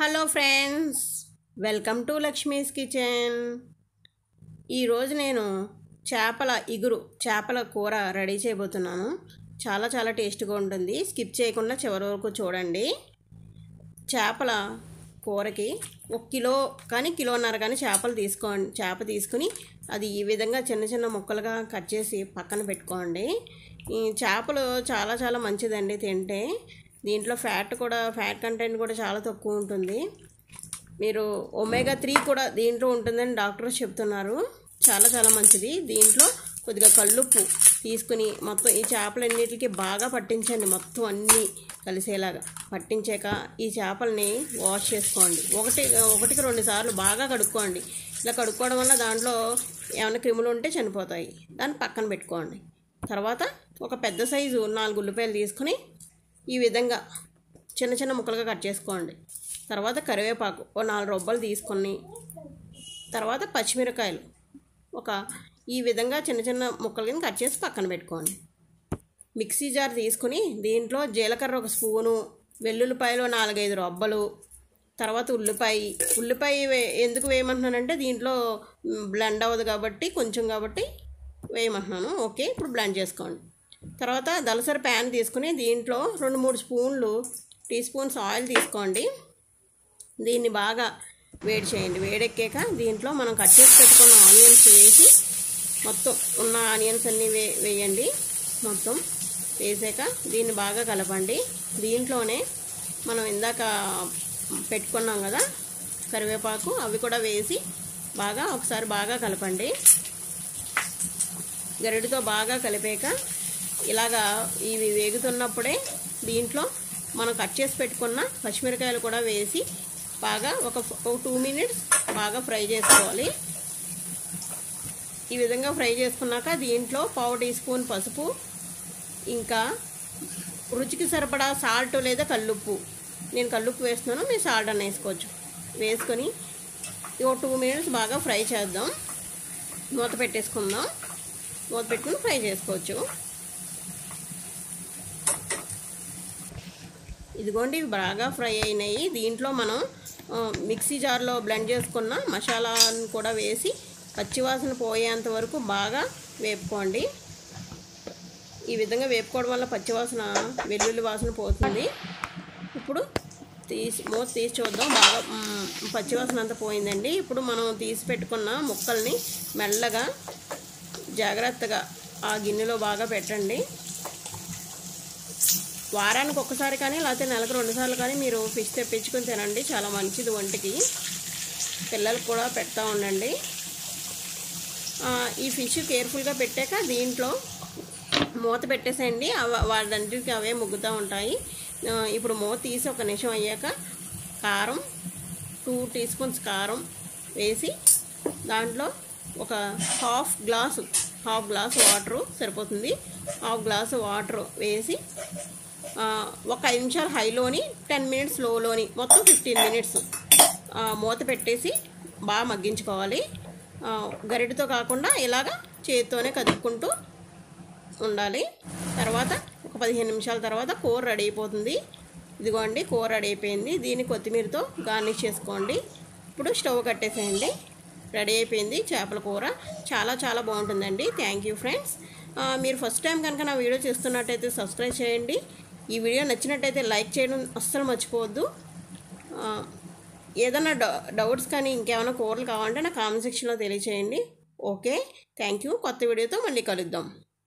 hello friends welcome to Lakshmi's kitchen ఈరోజు నేను చేపల ఇగురు చేపల కూర రెడీ చేయబోతున్నాను చాలా చాలా టేస్ట్గా ఉంటుంది స్కిప్ చేయకుండా చివరి వరకు చూడండి చేపల కూరకి ఒక కిలో కానీ కిలోన్నర కానీ చేపలు తీసుకోండి చేప తీసుకుని అది ఈ విధంగా చిన్న చిన్న ముక్కలుగా కట్ చేసి పక్కన పెట్టుకోండి ఈ చేపలు చాలా చాలా మంచిదండి తింటే దీంట్లో ఫ్యాట్ కూడా ఫ్యాట్ కంటెంట్ కూడా చాలా తక్కువ ఉంటుంది మీరు ఒమేగా త్రీ కూడా దీంట్లో ఉంటుందని డాక్టర్స్ చెప్తున్నారు చాలా చాలా మంచిది దీంట్లో కొద్దిగా కల్లుప్పు తీసుకుని మొత్తం ఈ చేపలన్నిటికి బాగా పట్టించండి మొత్తం అన్నీ కలిసేలాగా పట్టించాక ఈ చేపల్ని వాష్ చేసుకోండి ఒకటి ఒకటికి రెండు సార్లు బాగా కడుక్కోండి ఇలా కడుక్కోవడం వల్ల దాంట్లో ఏమైనా క్రిములు ఉంటే చనిపోతాయి దాన్ని పక్కన పెట్టుకోండి తర్వాత ఒక పెద్ద సైజు నాలుగు ఉల్లిపాయలు తీసుకుని ఈ విధంగా చిన్న చిన్న ముక్కలుగా కట్ చేసుకోండి తర్వాత కరివేపాకు ఓ నాలుగు రొబ్బలు తీసుకొని తర్వాత పచ్చిమిరకాయలు ఒక ఈ విధంగా చిన్న చిన్న ముక్కలు కింద కట్ చేసి పక్కన పెట్టుకోండి మిక్సీ జార్ తీసుకుని దీంట్లో జీలకర్ర ఒక స్పూను వెల్లుల్లిపాయలు నాలుగైదు రొబ్బలు తర్వాత ఉల్లిపాయ ఉల్లిపాయ వే ఎందుకు వేయమంటున్నానంటే దీంట్లో బ్లెండ్ అవ్వదు కాబట్టి కొంచెం కాబట్టి వేయమంటున్నాను ఓకే ఇప్పుడు బ్లెండ్ చేసుకోండి తర్వాత దలసరి ప్యాన్ తీసుకుని దీంట్లో రెండు మూడు స్పూన్లు టీ స్పూన్స్ ఆయిల్ తీసుకోండి దీన్ని బాగా వేడి చేయండి వేడెక్కాక దీంట్లో మనం కట్ చేసి పెట్టుకున్న ఆనియన్స్ వేసి మొత్తం ఉన్న ఆనియన్స్ అన్నీ వే వేయండి మొత్తం వేసాక దీన్ని బాగా కలపండి దీంట్లోనే మనం ఇందాక పెట్టుకున్నాం కదా కరివేపాకు అవి కూడా వేసి బాగా ఒకసారి బాగా కలపండి గరిడితో బాగా కలిపాక ఇలాగా ఇవి వేగుతున్నప్పుడే దీంట్లో మనం కట్ చేసి పెట్టుకున్న పచ్చిమిరకాయలు కూడా వేసి బాగా ఒక ఒక టూ మినిట్స్ బాగా ఫ్రై చేసుకోవాలి ఈ విధంగా ఫ్రై చేసుకున్నాక దీంట్లో పావు టీ స్పూన్ పసుపు ఇంకా రుచికి సరిపడా సాల్ట్ లేదా కల్లుప్పు నేను కల్లుప్పు వేస్తున్నాను మీరు సాల్ట్ అని వేసుకోవచ్చు వేసుకొని ఒక టూ మినిట్స్ బాగా ఫ్రై చేద్దాం మూత పెట్టేసుకుందాం మూత పెట్టుకుని ఫ్రై చేసుకోవచ్చు ఇదిగోండి ఇవి బాగా ఫ్రై అయినాయి దీంట్లో మనం మిక్సీ జార్లో బ్లెండ్ చేసుకున్న మసాలాను కూడా వేసి పచ్చివాసన పోయేంత వరకు బాగా వేపుకోండి ఈ విధంగా వేపుకోవడం వల్ల పచ్చివాసన వెల్లుల్లి వాసన పోతుంది ఇప్పుడు తీసి మూత తీసి చూద్దాం బాగా పచ్చివాసన అంతా పోయిందండి ఇప్పుడు మనం తీసి పెట్టుకున్న ముక్కల్ని మెల్లగా జాగ్రత్తగా ఆ గిన్నెలో బాగా పెట్టండి వారానికి ఒక్కసారి కానీ లేకపోతే నెలకు రెండుసార్లు కానీ మీరు ఫిష్ తెప్పించుకొని తినండి చాలా మంచిది ఒంటికి పిల్లలకు కూడా పెడతా ఉండండి ఈ ఫిష్ కేర్ఫుల్గా పెట్టాక దీంట్లో మూత పెట్టేసేయండి వాటన్నిటికి అవే ముగ్గుతూ ఉంటాయి ఇప్పుడు మూత తీసి ఒక నిమిషం అయ్యాక కారం టూ టీ స్పూన్స్ కారం వేసి దాంట్లో ఒక half glass half glass water సరిపోతుంది హాఫ్ గ్లాసు వాటర్ వేసి ఒక ఐదు నిమిషాలు హైలోని టెన్ మినిట్స్ లోలోని మొత్తం ఫిఫ్టీన్ మినిట్స్ మూత పెట్టేసి బాగా మగ్గించుకోవాలి గరిటతో కాకుండా ఇలాగ చేతితోనే కదుపుకుంటూ ఉండాలి తర్వాత ఒక పదిహేను నిమిషాల తర్వాత కూర రెడీ అయిపోతుంది ఇదిగోండి కూర రెడీ అయిపోయింది దీన్ని కొత్తిమీరతో గార్నిష్ చేసుకోండి ఇప్పుడు స్టవ్ కట్టేసేయండి రెడీ అయిపోయింది చేపల కూర చాలా చాలా బాగుంటుందండి థ్యాంక్ యూ ఫ్రెండ్స్ మీరు ఫస్ట్ టైం కనుక నా వీడియో చూస్తున్నట్టయితే సబ్స్క్రైబ్ చేయండి ఈ వీడియో నచ్చినట్టయితే లైక్ చేయడం అస్సలు మర్చిపోవద్దు ఏదైనా డౌట్స్ కానీ ఇంకేమైనా కూరలు కావాలంటే నా కామెంట్ సెక్షన్లో తెలియచేయండి ఓకే థ్యాంక్ యూ కొత్త వీడియోతో మళ్ళీ కలుద్దాం